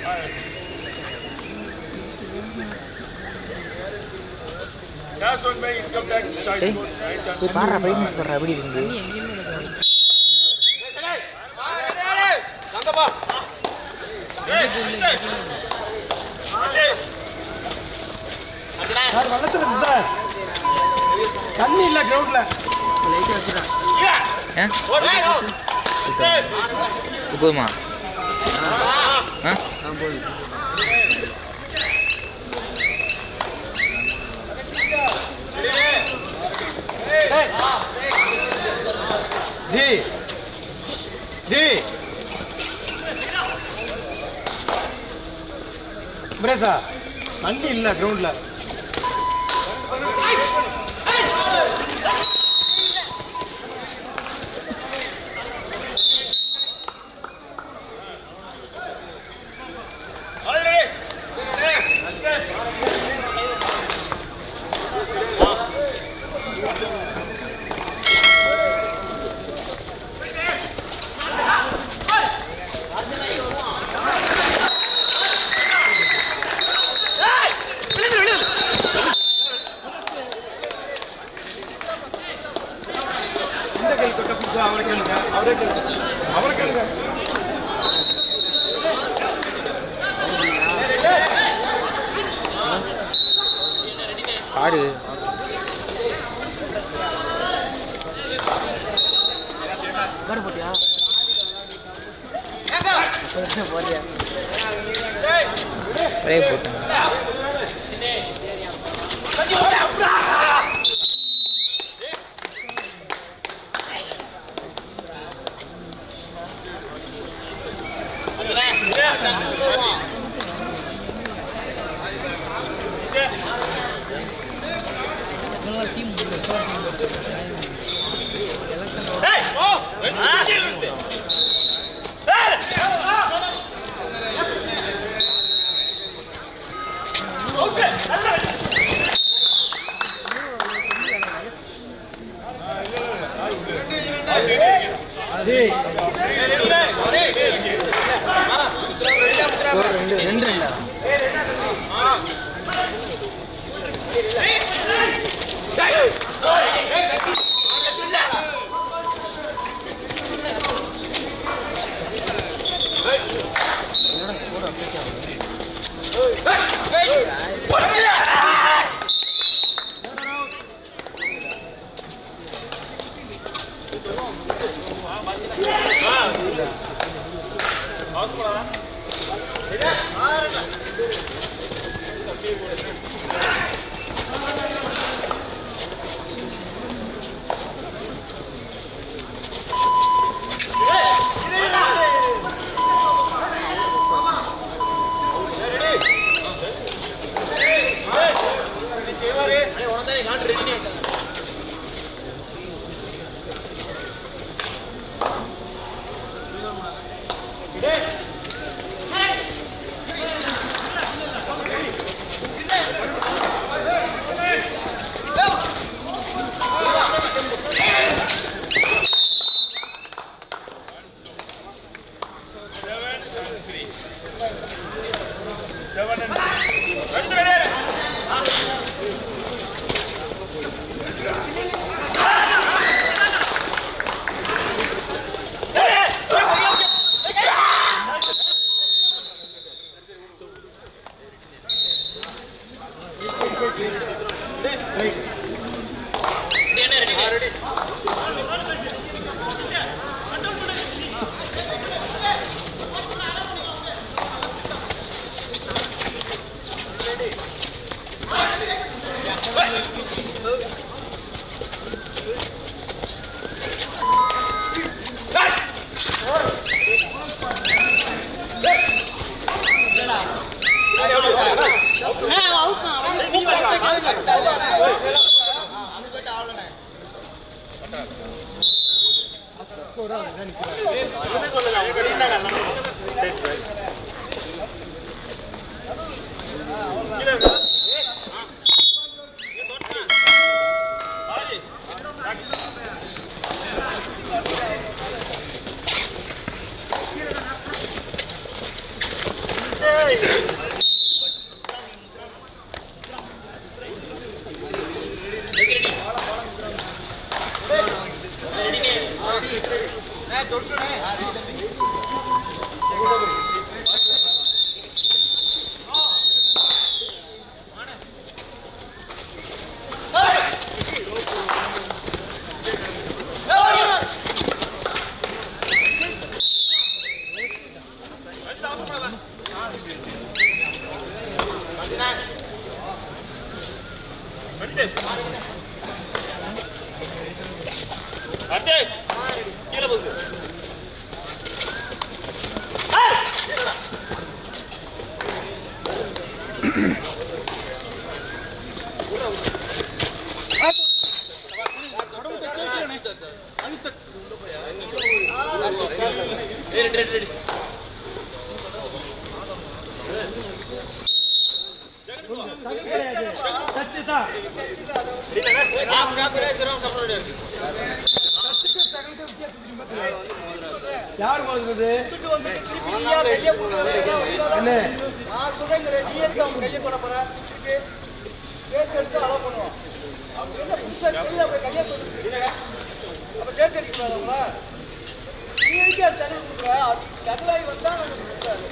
Cash on my income tax choice டேய் code nine போய் junction. பாடுறா பையன் சொல்கிறா எப்படி இருந்து சார் வளர்த்துறது சார் தண்ணி இல்லை கிரவுண்டில் ஏன் இது போதுமா ஆ ஜி ஜி பிரேசா தண்ணி இல்லை கிரவுண்டில் இந்த கை தொட்ட புதுசா அவரை கேளுங்க அவரே கேளுங்க அவரை கேளுங்க ஆடு ஒரே போட்டேன் ஜி ரெண்டு ரெண்டா Seven and three. அடுத்து கீழே போகுது சத்து தான் யார் முதல்வது என்ன நான் சொல்றேன் நீ எதுக்கு அவங்க கையை கொட போற பேஸ் அடிச்சு அலோ பண்ணுவோம் அவங்க என்ன புதுசா ஸ்டைல அப்படி கையை கொண்டு அப்ப சேர்த்து அடிக்க கூடாதுங்களா நீ எதுக்கு ஸ்டைல் கொடுக்குற அப்படி ஸ்டைல் ஆகி வந்தா நம்ம கொடுக்குறாரு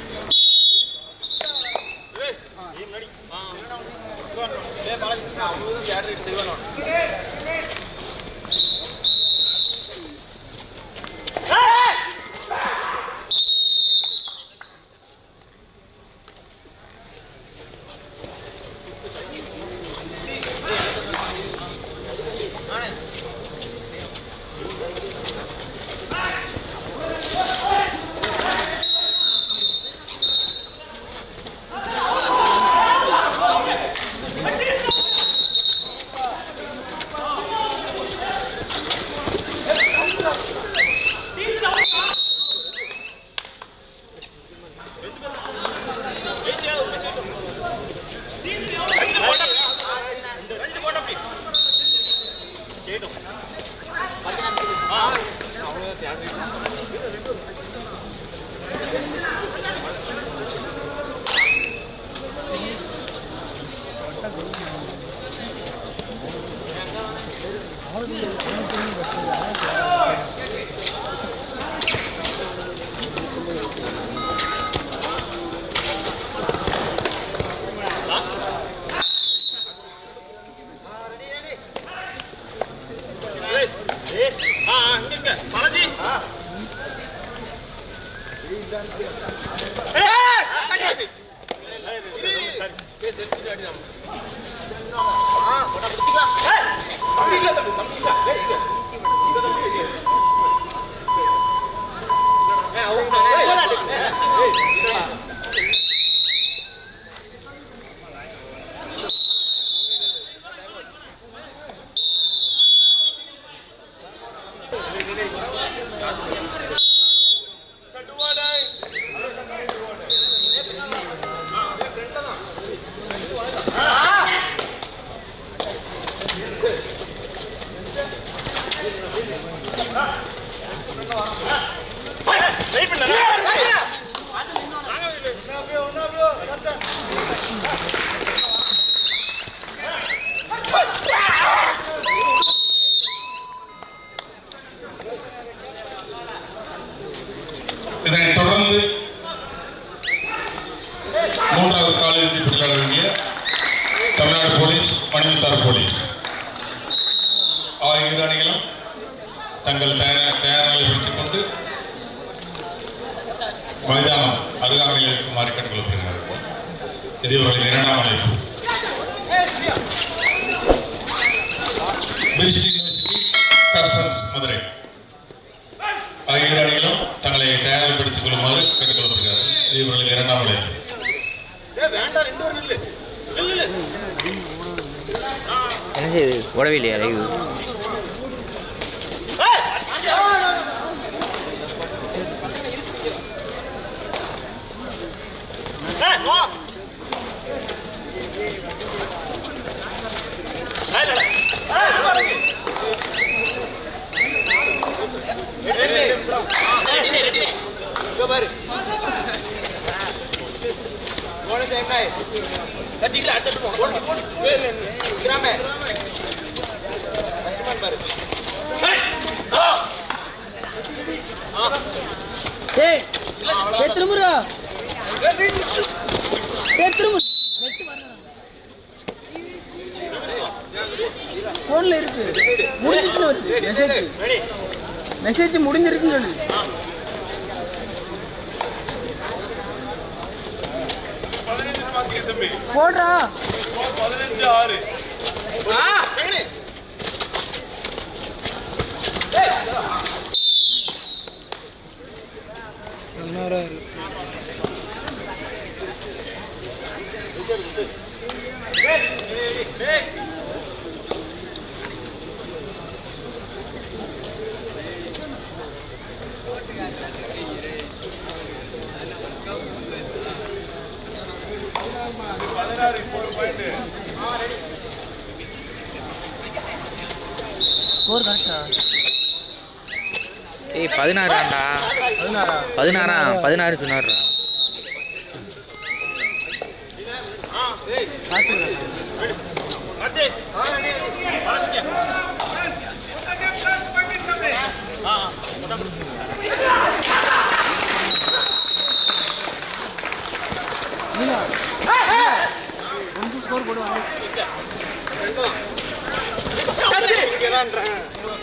இதனைத் தொடர்ந்து மூன்றாவது காலிறுதி விளையாட வேண்டிய தமிழ்நாடு போலீஸ் மணிமுத்தார் போலீஸ் ஆகிய இரு அணிகளும் தங்கள் தயார் தயார் நிலையை வைத்துக் கொண்டு மைதானம் அருகாமையில் இருக்குமாறு கேட்டுக்கொள்ளப்படுகிறார்கள் இது இவர்களின் இரண்டாம் அழைப்பு மிர்ச்சி யூனிவர்சிட்டி கஸ்டம்ஸ் மதுரை ஆகிய இரு அணிகளும் தங்களை தயார்படுத்திக் கொள்ளுமாறு கேட்டுக்கொள்ளப்படுகிறார்கள் இது இவர்களின் இரண்டாம் அழைப்பு வேண்டாம் ரெண்டு ஒரு நில்லு நில்லு என்ன செய்யுது உடவே இல்லையா லைவ் கணேசன் என்ன கத்திக்கல அடுத்து போ ஓடி ஓடி கிராம கஷ்டமா பாரு ஆ ஏய் ஏய் திரும்புறா ஏய் திரும்ப போன்ல இருக்கு முடிஞ்சிச்சுன்னு வருது மெசேஜ் ரெடி மெசேஜ் முடிஞ்சிருக்குன்னு சொல்லு போடுறா செகண்ட் ஸ்கோர் கரெக்டா ஏய் பதினாறாண்டா பதினாறா பதினாறா பதினாறு சொன்னார்ரா கார்த்திக் ஆ ரெடி வாசிக்க ஆ கொஞ்சம் ஸ்கோர் போடுவாங்க இங்கதான்றேன்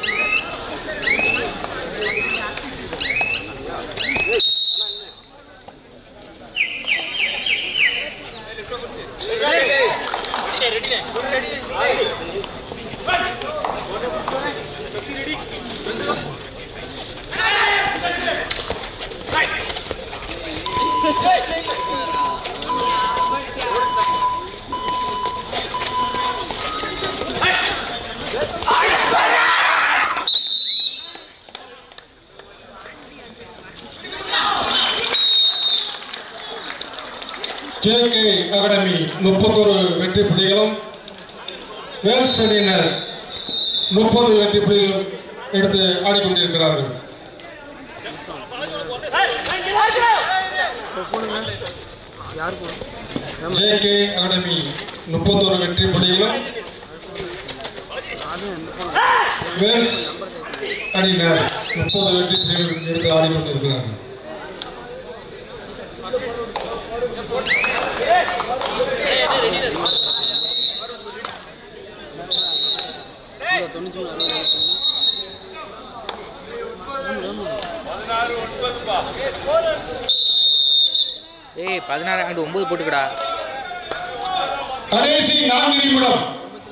ஜேகே அகாடமி முப்பத்தொரு வெற்றி புள்ளிகளும் வேல்ஸ் அணியினர் முப்பது வெற்றி புள்ளிகளும் எடுத்து ஆடிக்கொண்டிருக்கிறார்கள் யார் போடும் ஜேகே அகாடமி முப்பத்தொரு வெற்றி புள்ளிகளும் வேல்ஸ் அணியினர் முப்பது வெற்றி புள்ளிகளும் எடுத்து ஆடிக்கொண்டிருக்கிறார்கள் தொண்ணூற்றி மூணு அறுபது ஏய் பதினாறு அங்கிட்டு ஒம்பது போட்டுக்கடா கடைசி நான்கு நிமிடம்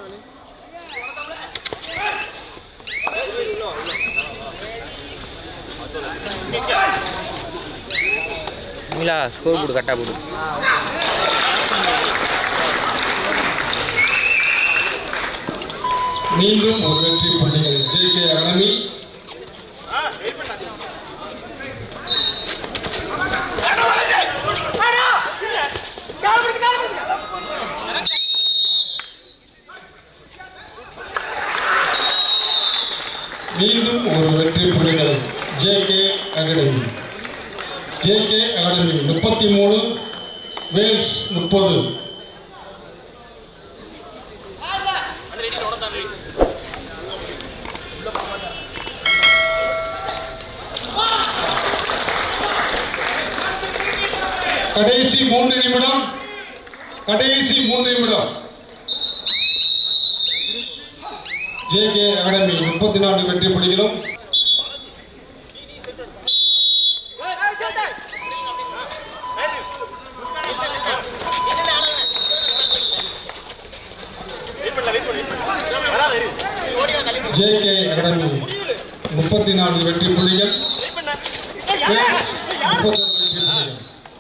மீலா ஸ்கோர் போடு கரெக்டாக போடு மீண்டும் ஒரு வெற்றி புள்ளிகள் ஜேகே அகாடமி மீண்டும் ஒரு வெற்றி புள்ளிகள் ஜேகே அகாடமி ஜேகே அகாடமி முப்பத்தி மூணு வேல்ஸ் முப்பது கடைசி மூன்று நிமிடம் கடைசி மூன்று நிமிடம் ஜேகே அகாடமி முப்பத்தி நான்கு வெற்றி புள்ளிகளும் ஜேகே அகாடமி முப்பத்தி நான்கு வெற்றி புள்ளிகள் வேல்ஸ் முப்பத்தொரு வெற்றி புள்ளிகள்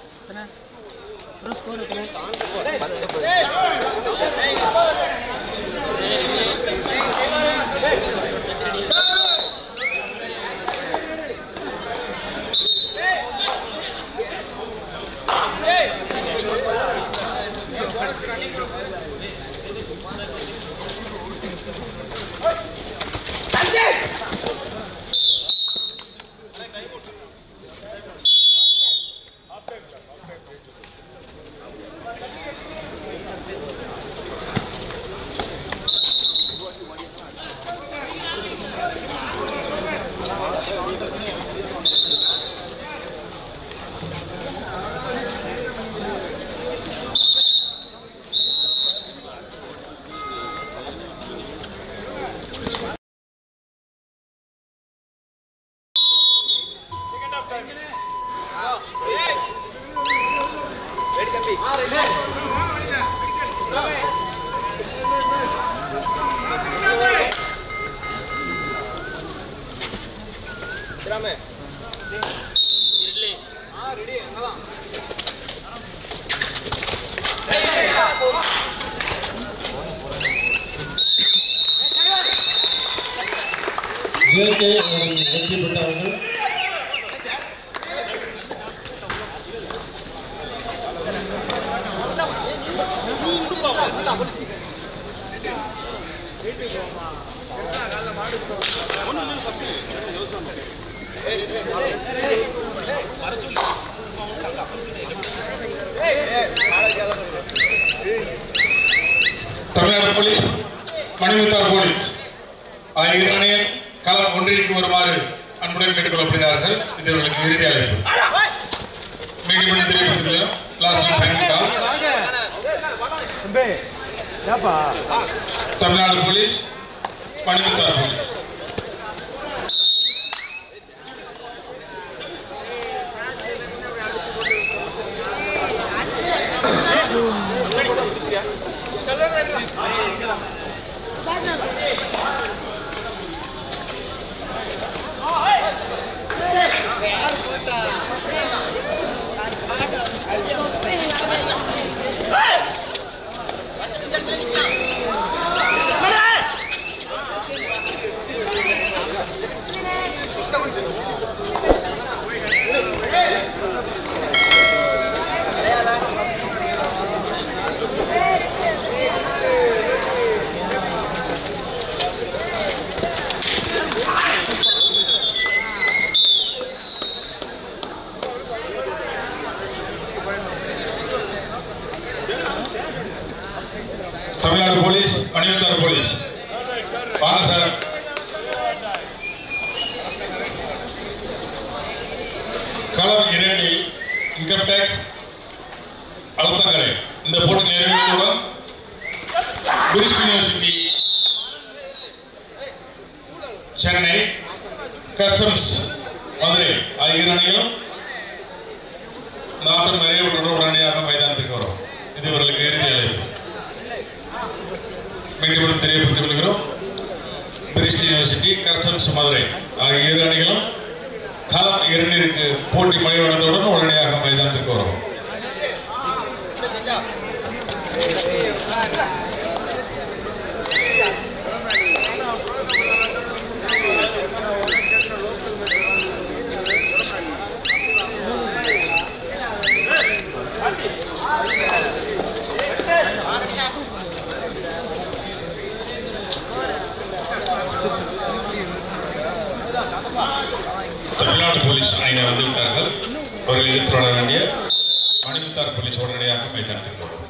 ஸ்கோர் எத்தனை ஜேகே அவர்கள் வெற்றி பெற்றவர்கள் தமிழ்நாடு போலீஸ் மணிமுத்தார் போலீஸ் ஆகிய அணியில் களம் ஒன்றிற்கு வருமாறு அன்புடன் கேட்டுக்கொள்ளப்படுகிறார்கள் இது இவர்களுக்கு இறுதி அழைப்பு மீண்டும் மீண்டும் தெரியப்படுத்துகிறோம் லாஸ்ட் ஃபைனல் கால் தம்பி ஏப்பா Tamil Nadu police Manimuthar police Tamil Nadu police Manimuthar police வாங்க சார் களம் இரண்டில் இன்கம் டேக்ஸ் அழுத்தங்களை இந்த போட்டி நிறைவேற்றவுடன் பிரிஸ்ட் யூனிவர்சிட்டி சென்னை கஸ்டம்ஸ் மதுரை ஆகிய இரு அணிகளும் நாட்டும் நிறைவுடன் உடனடியாக மைதானத்துக்கு வரும் இது இவர்களுக்கு இறுதி அழைப்பு மீண்டும் தெரியப்படுத்திக் கொள்கிறோம் பிரிஸ்ட் யூனிவர்சிட்டி கஸ்டம்ஸ் மதுரை ஆகிய இரு அணிகளும் களம் இரண்டிற்கு போட்டி முடிவடைந்தவுடன் உடனடியாக மைதானத்துக்கு வரும் தமிழ்நாடு போலீஸ் அணியினர் வந்து விட்டார்கள் அவர்கள் எதிர்த்து வர வேண்டிய மணிமுத்தார் போலீஸ் உடனடியாக மைதானத்துக்கு வரும்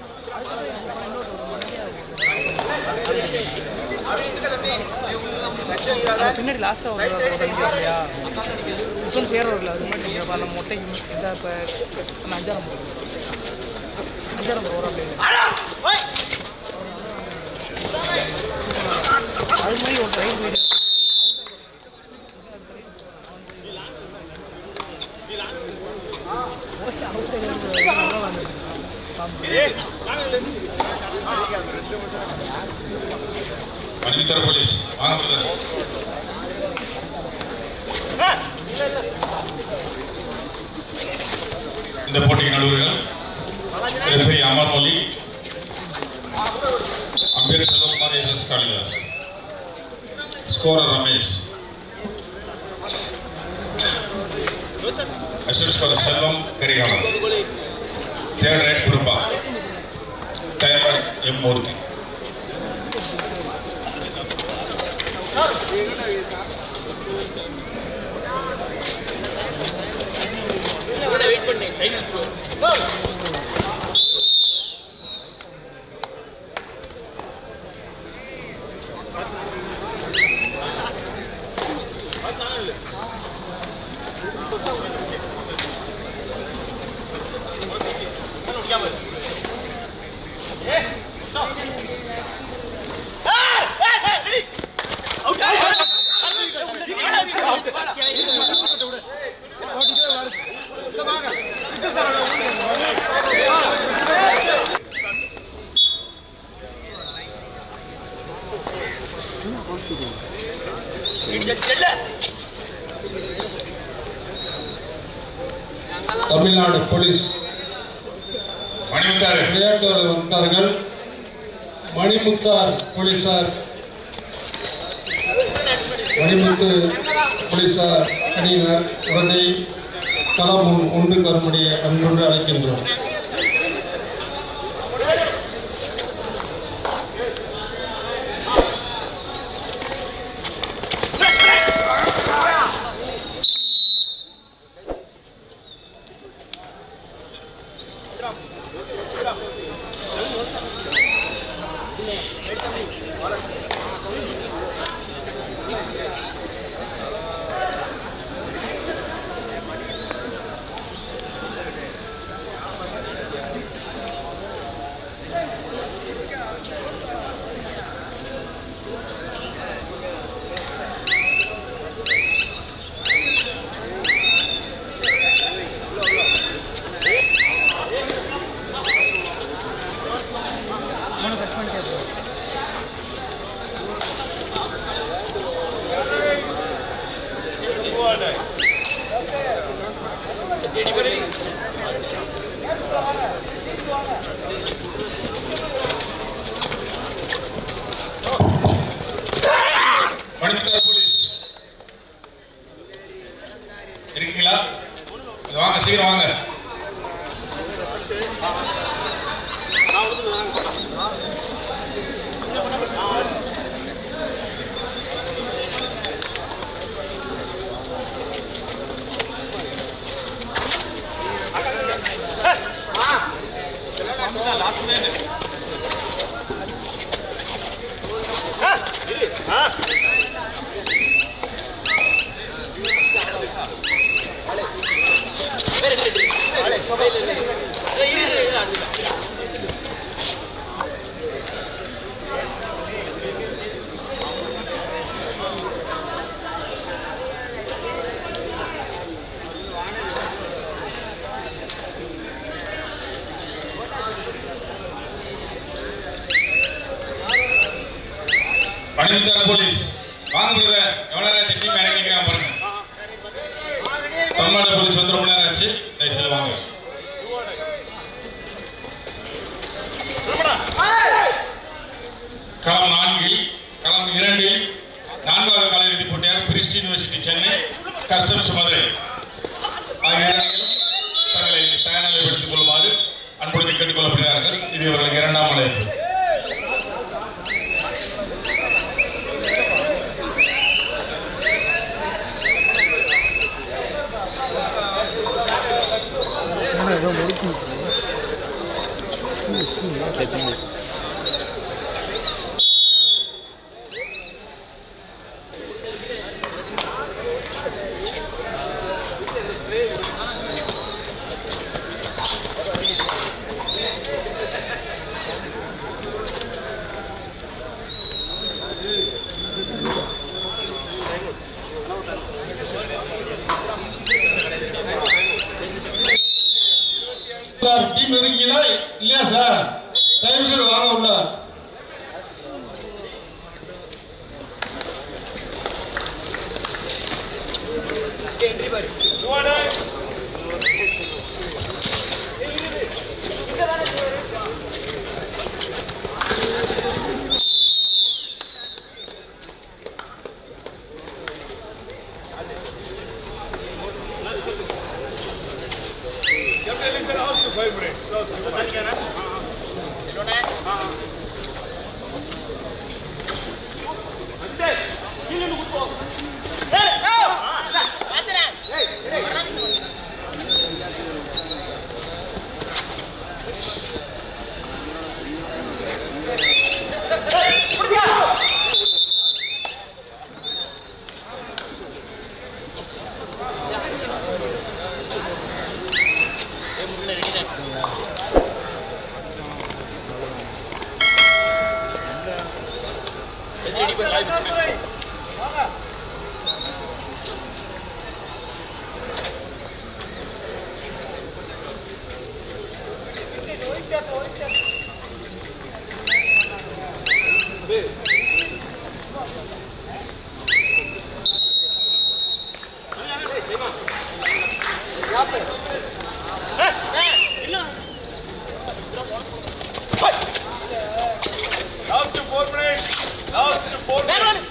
பின்னாடி லாஸ்ட்டாக ஒரு இல்லையா இப்போ சேர வரல அது மாதிரி நீங்கள் அந்த மொட்டைக்கு இந்த இப்போ அந்த அஞ்சாரம் போகும் அஞ்சாரம் போகிற அப்படியே அது மாதிரி ஒரு ட்ரெயின் போயிட்டு மணிமுத்தார் போலீஸ் வாங்க brother. இந்த போட்டிக்கு நடுவர்கள் referee Amar Mozhi umpire Selvakumar S S Kalidas scorer Ramesh assist scorer Selvam Karikalan third ரைட் Gurupa timer M Murthy wait பண்ணி சைடு வாங்க தமிழ்நாடு போலீஸ் மணிமுத்தாரு விளையாட்டு வந்தார்கள் மணிமுத்தார் போலீசார் மணிமுத்து போலீசார் அணியினர் உடனே களம் முன் ஒன்று வரும்படி அன்போடு அழைக்கின்றோம் மணிமுத்தார் போலீஸ் இருக்கீங்களா இங்க வாங்க சீக்கிரம் வாங்க மணிமுத்தார் போலீஸ் வாங்க பிரதர் எவ்வளவு நேரம் ஆச்சு டீம் இறங்கிக்கிறான் பாருங்க தமிழ்நாடு போலீஸ் வந்து ரொம்ப நேரம் ஆச்சு தயவுசெய்து வாங்க களம் நான்கில் களம் இரண்டில் நான்காவது கால இறுதிப் போட்டியாக பிரிஸ்ட் யூனிவர்சிட்டி சென்னை கஸ்டம்ஸ் மதுரை ஆகிய அணிகள் தங்களை தயார் நிலைப்படுத்திக் கொள்ளுமாறு அன்புடன் கேட்டுக்கொள்ளப்படுகிறார்கள் இது இவர்களுக்கு இரண்டாம் அழைப்பு சார் டீம் இருக்கீங்களா இல்லையா சார் தயவு செய்து வாங்க உள்ள Last four minutes. Last four minutes.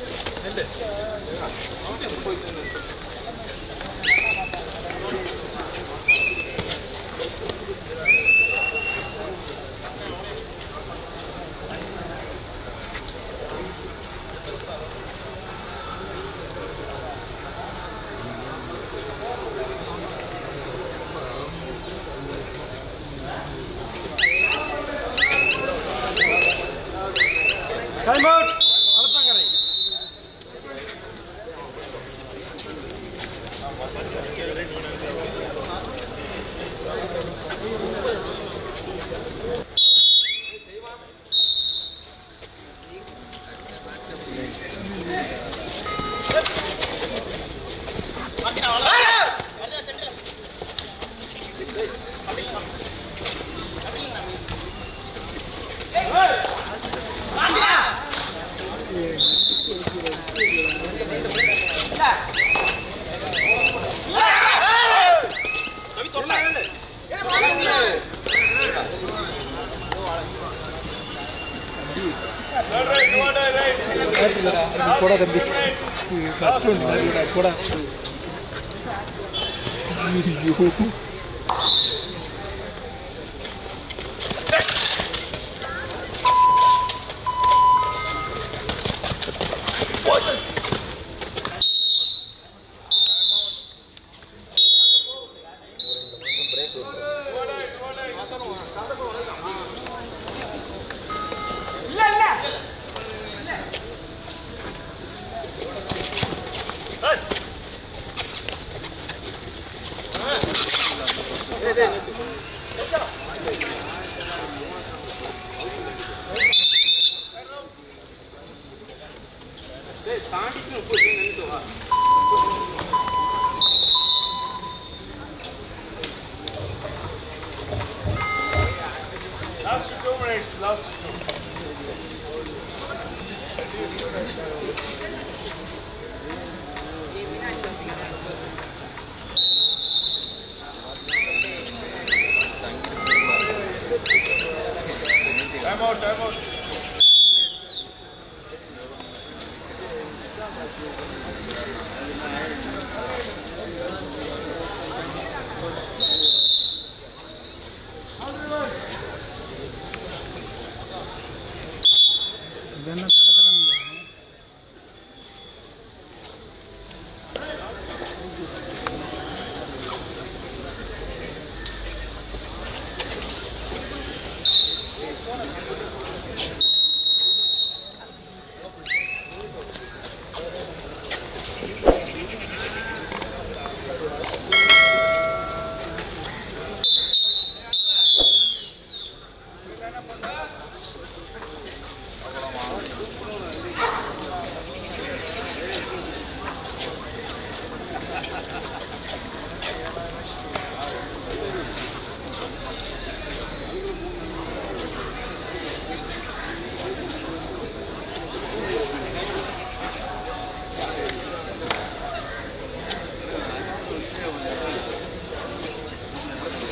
Time out Alathankarai Right, right, no, right, right. போடா தம்பி ஃபர்ஸ்ட் ஒன் போடா Last two minutes. Last two. Time out, time out. இது என்ன